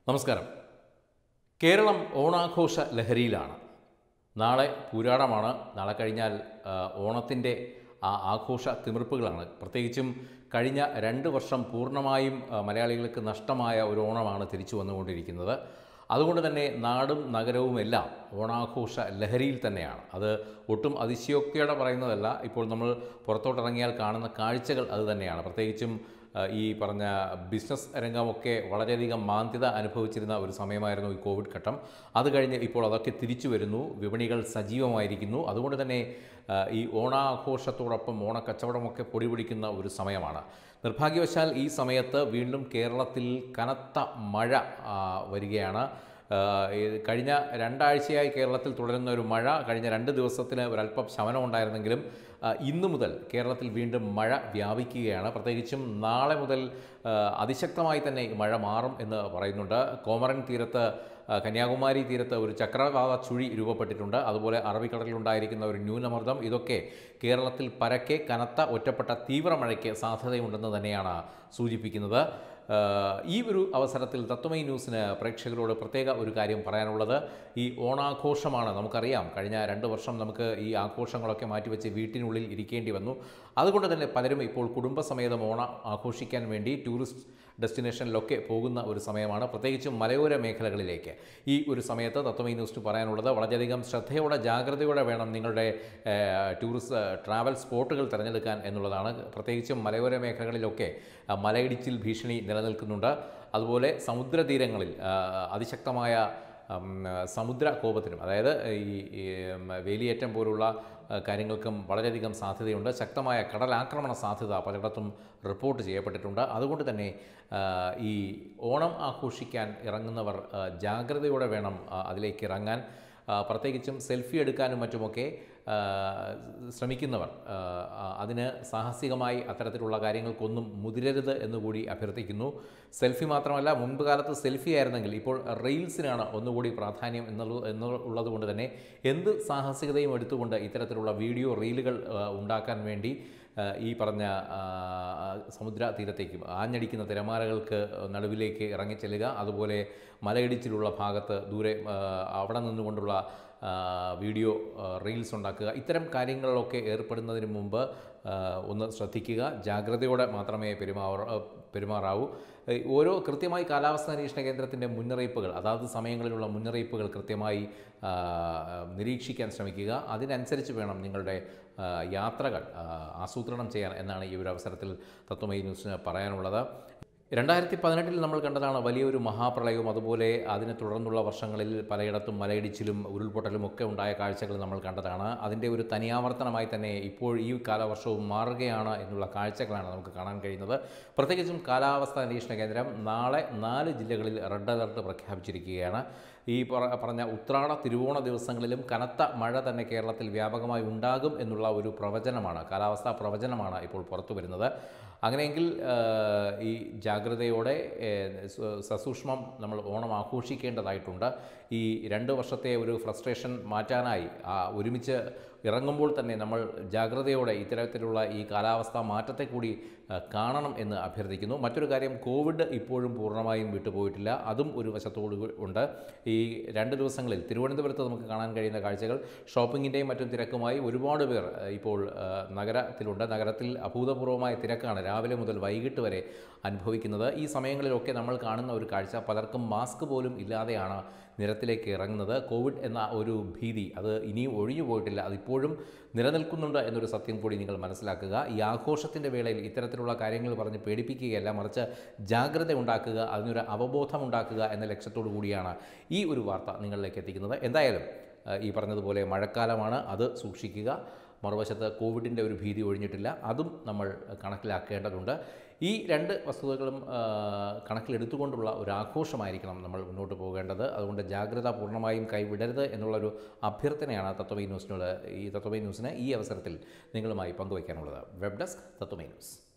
നമസ്കാരം കേരളം ഓണാഘോഷ ലഹരിയിലാണ് നാളെ പൂരാടമാണ് നാളെ കഴിഞ്ഞാൽ ആ, ഓണത്തിൻ്റെ ആ ആഘോഷ തിമിർപ്പുകളാണ് പ്രത്യേകിച്ചും കഴിഞ്ഞ രണ്ട് വർഷം പൂർണ്ണമായും ആ, മലയാളികൾക്ക് നഷ്ടമായ ഒരു ഓണമാണ് തിരിച്ചു വന്നുകൊണ്ടിരിക്കുന്നത് അതുകൊണ്ട് തന്നെ നാടും നഗരവും എല്ലാം ഓണാഘോഷ ലഹരിയിൽ തന്നെയാണ് അത് ഒട്ടും അതിശയോക്തിയോടെ പറയുന്നതല്ല ഇപ്പോൾ നമ്മൾ പുറത്തോട്ടിറങ്ങിയാൽ കാണുന്ന കാഴ്ചകൾ അത് തന്നെയാണ് പ്രത്യേകിച്ചും ആ, ഈ പറഞ്ഞ ബിസിനസ് രംഗമൊക്കെ വളരെയധികം മാന്ദ്യത അനുഭവിച്ചിരുന്ന ഒരു സമയമായിരുന്നു ഈ കോവിഡ് ഘട്ടം അത് കഴിഞ്ഞ് ഇപ്പോൾ അതൊക്കെ തിരിച്ചു വരുന്നു വിപണികൾ സജീവമായിരിക്കുന്നു അതുകൊണ്ട് തന്നെ ആ, ഈ ഓണാഘോഷത്തോടൊപ്പം ഓണക്കച്ചവടമൊക്കെ പൊടിപിടിക്കുന്ന ഒരു സമയമാണ് നിർഭാഗ്യവശാൽ ഈ സമയത്ത് വീണ്ടും കേരളത്തിൽ കനത്ത മഴ ആ, വരികയാണ് ആഹ് ഈ കഴിഞ്ഞ രണ്ടാഴ്ചയായി കേരളത്തിൽ തുടരുന്ന ഒരു മഴ കഴിഞ്ഞ രണ്ട് ദിവസത്തിന് ഒരല്പം ശമനം ഉണ്ടായിരുന്നെങ്കിലും ആഹ് ഇന്ന് മുതൽ കേരളത്തിൽ വീണ്ടും മഴ വ്യാപിക്കുകയാണ് പ്രത്യേകിച്ചും നാളെ മുതൽ ആഹ് അതിശക്തമായി തന്നെ ഈ മഴ മാറും എന്ന് പറയുന്നുണ്ട് കോമറൻ തീരത്ത് ആഹ് കന്യാകുമാരി തീരത്ത് ഒരു ചക്രവാത ചുഴി രൂപപ്പെട്ടിട്ടുണ്ട് അതുപോലെ അറബിക്കടലിലുണ്ടായിരിക്കുന്ന ഒരു ന്യൂനമർദ്ദം ഇതൊക്കെ കേരളത്തിൽ പരക്കെ കനത്ത ഒറ്റപ്പെട്ട തീവ്ര മഴയ്ക്ക് സാധ്യതയുണ്ടെന്ന് തന്നെയാണ് സൂചിപ്പിക്കുന്നത് ആഹ് ഈ ഒരു അവസരത്തിൽ തത്വമൈ ന്യൂസിന് പ്രേക്ഷകരോട് പ്രത്യേക ഒരു കാര്യം പറയാനുള്ളത് ഈ ഓണാഘോഷമാണ് നമുക്കറിയാം കഴിഞ്ഞ രണ്ട് വർഷം നമുക്ക് ഈ ആഘോഷങ്ങളൊക്കെ മാറ്റിവെച്ച് വീട്ടിനുള്ളിൽ ഇരിക്കേണ്ടി വന്നു അതുകൊണ്ട് തന്നെ പലരും ഇപ്പോൾ കുടുംബസമേതം ഓണ ആഘോഷിക്കാൻ വേണ്ടി ടൂറിസ്റ്റ് ഡെസ്റ്റിനേഷനിലൊക്കെ പോകുന്ന ഒരു സമയമാണ് പ്രത്യേകിച്ചും മലയോര മേഖലകളിലേക്ക് ഈ ഒരു സമയത്ത് തത്വമൈ ന്യൂസിന് പറയാനുള്ളത് വളരെയധികം ശ്രദ്ധയോടെ ജാഗ്രതയോടെ വേണം നിങ്ങളുടെ ഏഹ്, ടൂറിസ്റ്റ് ട്രാവൽ സ്പോട്ടുകൾ തിരഞ്ഞെടുക്കാൻ എന്നുള്ളതാണ് പ്രത്യേകിച്ചും മലയോര മേഖലകളിലൊക്കെ ആ, മലയിടിച്ചിൽ ഭീഷണി നിലനിൽക്കുന്നുണ്ട് അതുപോലെ സമുദ്രതീരങ്ങളിൽ ആ, അതിശക്തമായ ഉം, സമുദ്ര കോപത്തിനും അതായത് ഈ ഈ, ഉം, വേലിയേറ്റം പോലുള്ള ആ, കാര്യങ്ങൾക്കും വളരെയധികം സാധ്യതയുണ്ട് ശക്തമായ കടലാക്രമണ സാധ്യത പലയിടത്തും റിപ്പോർട്ട് ചെയ്യപ്പെട്ടിട്ടുണ്ട് അതുകൊണ്ട് തന്നെ ആ, ഈ ഓണം ആഘോഷിക്കാൻ ഇറങ്ങുന്നവർ ആ, ജാഗ്രതയോടെ വേണം ആ, അതിലേക്ക് ഇറങ്ങാൻ ആ, പ്രത്യേകിച്ചും സെൽഫി എടുക്കാനും മറ്റുമൊക്കെ ആ, ശ്രമിക്കുന്നവർ ആ, ആ, അതിന് സാഹസികമായി അത്തരത്തിലുള്ള കാര്യങ്ങൾക്കൊന്നും മുതിരരുത് എന്നുകൂടി അഭ്യർത്ഥിക്കുന്നു സെൽഫി മാത്രമല്ല മുൻപ് കാലത്ത് സെൽഫി ആയിരുന്നെങ്കിൽ ഇപ്പോൾ റീൽസിനാണ് ഒന്നുകൂടി പ്രാധാന്യം എന്നുള്ള എന്നുള്ളത് കൊണ്ട് തന്നെ എന്ത് സാഹസികതയും എടുത്തുകൊണ്ട് ഇത്തരത്തിലുള്ള വീഡിയോ റീലുകൾ ആ, ഉണ്ടാക്കാൻ വേണ്ടി ആ, ഈ പറഞ്ഞ ആ, സമുദ്ര തീരത്തേക്കും ആഞ്ഞടിക്കുന്ന തിരമാലകൾക്ക് നടുവിലേക്ക് ഇറങ്ങിച്ചെല്ലുക അതുപോലെ മലയിടിച്ചിലുള്ള ഭാഗത്ത് ദൂരെ ആ, അവിടെ നിന്നുകൊണ്ടുള്ള ആ, വീഡിയോ ആ, റീൽസ് ഉണ്ടാക്കുക ഇത്തരം കാര്യങ്ങളിലൊക്കെ ഏർപ്പെടുന്നതിന് മുമ്പ് ആ, ഒന്ന് ശ്രദ്ധിക്കുക ജാഗ്രതയോടെ മാത്രമേ പെരുമാറ പെരുമാറാവൂ ഏ, ഓരോ കൃത്യമായി കാലാവസ്ഥാ നിരീക്ഷണ കേന്ദ്രത്തിൻ്റെ മുന്നറിയിപ്പുകൾ അതാത് സമയങ്ങളിലുള്ള മുന്നറിയിപ്പുകൾ കൃത്യമായി ആ, നിരീക്ഷിക്കാൻ ശ്രമിക്കുക അതിനനുസരിച്ച് വേണം നിങ്ങളുടെ ആ, യാത്രകൾ ആ, ആസൂത്രണം ചെയ്യാൻ എന്നാണ് ഈ ഒരു അവസരത്തിൽ തത്വമയി ന്യൂസിന് പറയാനുള്ളത് രണ്ടായിരത്തി പതിനെട്ടിൽ നമ്മൾ കണ്ടതാണ് വലിയൊരു മഹാപ്രളയവും അതുപോലെ അതിനെ തുടർന്നുള്ള വർഷങ്ങളിൽ പലയിടത്തും മലയിടിച്ചിലും ഉരുൾപൊട്ടലും ഒക്കെ ഉണ്ടായ കാഴ്ചകൾ നമ്മൾ കണ്ടതാണ് അതിൻ്റെ ഒരു തനിയാവർത്തനമായി തന്നെ ഇപ്പോൾ ഈ കാലവർഷവും മാറുകയാണ് എന്നുള്ള കാഴ്ചകളാണ് നമുക്ക് കാണാൻ കഴിയുന്നത് പ്രത്യേകിച്ചും കാലാവസ്ഥാ നിരീക്ഷണ കേന്ദ്രം നാളെ നാല് ജില്ലകളിൽ റെഡ് അലർട്ട് പ്രഖ്യാപിച്ചിരിക്കുകയാണ് ഈ പറ- പറഞ്ഞ ഉത്രാട തിരുവോണ ദിവസങ്ങളിലും കനത്ത മഴ തന്നെ കേരളത്തിൽ വ്യാപകമായി ഉണ്ടാകും എന്നുള്ള ഒരു പ്രവചനമാണ് കാലാവസ്ഥാ പ്രവചനമാണ് ഇപ്പോൾ പുറത്തു വരുന്നത് അങ്ങനെയെങ്കിൽ ആ, ഈ ജാഗ്രതയോടെ ഏ, സ- സസൂക്ഷ്മം നമ്മൾ ഓണം ആഘോഷിക്കേണ്ടതായിട്ടുണ്ട് ഈ രണ്ട് വർഷത്തെ ഒരു ഫ്രസ്ട്രേഷൻ മാറ്റാനായി ആ, ഒരുമിച്ച് ഇറങ്ങുമ്പോൾ തന്നെ നമ്മൾ ജാഗ്രതയോടെ ഇത്തരത്തിലുള്ള ഈ കാലാവസ്ഥാ മാറ്റത്തെ കൂടി ആ, കാണണം എന്ന് അഭ്യർത്ഥിക്കുന്നു മറ്റൊരു കാര്യം കോവിഡ് ഇപ്പോഴും പൂർണ്ണമായും വിട്ടുപോയിട്ടില്ല അതും ഒരു വശത്തോട് കൂ- ഉണ്ട് ഈ രണ്ട് ദിവസങ്ങളിൽ തിരുവനന്തപുരത്ത് നമുക്ക് കാണാൻ കഴിയുന്ന കാഴ്ചകൾ ഷോപ്പിങ്ങിൻ്റെയും മറ്റും തിരക്കുമായി ഒരുപാട് പേർ ആ, ഇപ്പോൾ ആ, നഗരത്തിലുണ്ട് നഗരത്തിൽ അഭൂതപൂർവമായ തിരക്കാണ് രാവിലെ മുതൽ വൈകിട്ട് വരെ അനുഭവിക്കുന്നത് ഈ സമയങ്ങളിലൊക്കെ നമ്മൾ കാണുന്ന ഒരു കാഴ്ച പലർക്കും മാസ്ക് പോലും ഇല്ലാതെയാണ് നിരത്തിലേക്ക് ഇറങ്ങുന്നത് കോവിഡ് എന്ന ഒരു ഭീതി അത് ഇനിയും ഒഴിഞ്ഞു പോയിട്ടില്ല അതിപ്പോഴും നിലനിൽക്കുന്നുണ്ട് എന്നൊരു സത്യം കൂടി നിങ്ങൾ മനസ്സിലാക്കുക ഈ ആഘോഷത്തിൻ്റെ വേളയിൽ ഇത്തരത്തിലുള്ള കാര്യങ്ങൾ പറഞ്ഞ് പേടിപ്പിക്കുകയല്ല മറിച്ച് ജാഗ്രത ഉണ്ടാക്കുക അതിനൊരു അവബോധം ഉണ്ടാക്കുക എന്ന ലക്ഷ്യത്തോടു കൂടിയാണ് ഈ ഒരു വാർത്ത നിങ്ങളിലേക്ക് എത്തിക്കുന്നത് എന്തായാലും ആ, ഈ പറഞ്ഞതുപോലെ മഴക്കാലമാണ് അത് സൂക്ഷിക്കുക മറുവശത്ത് കോവിഡിൻ്റെ ഒരു ഭീതി ഒഴിഞ്ഞിട്ടില്ല അതും നമ്മൾ കണക്കിലാക്കേണ്ടതുണ്ട് ഈ രണ്ട് വസ്തുതകളും ആ, കണക്കിലെടുത്തുകൊണ്ടുള്ള ഒരു ആഘോഷമായിരിക്കണം നമ്മൾ മുന്നോട്ട് പോകേണ്ടത് അതുകൊണ്ട് ജാഗ്രത പൂർണ്ണമായും കൈവിടരുത് എന്നുള്ളൊരു അഭ്യർത്ഥനയാണ് തത്വമൈ ന്യൂസിനോട് ഈ തത്വമൈ ന്യൂസിന് ഈ അവസരത്തിൽ നിങ്ങളുമായി പങ്കുവയ്ക്കാനുള്ളത് വെബ് ഡെസ്ക് തത്വമൈ ന്യൂസ്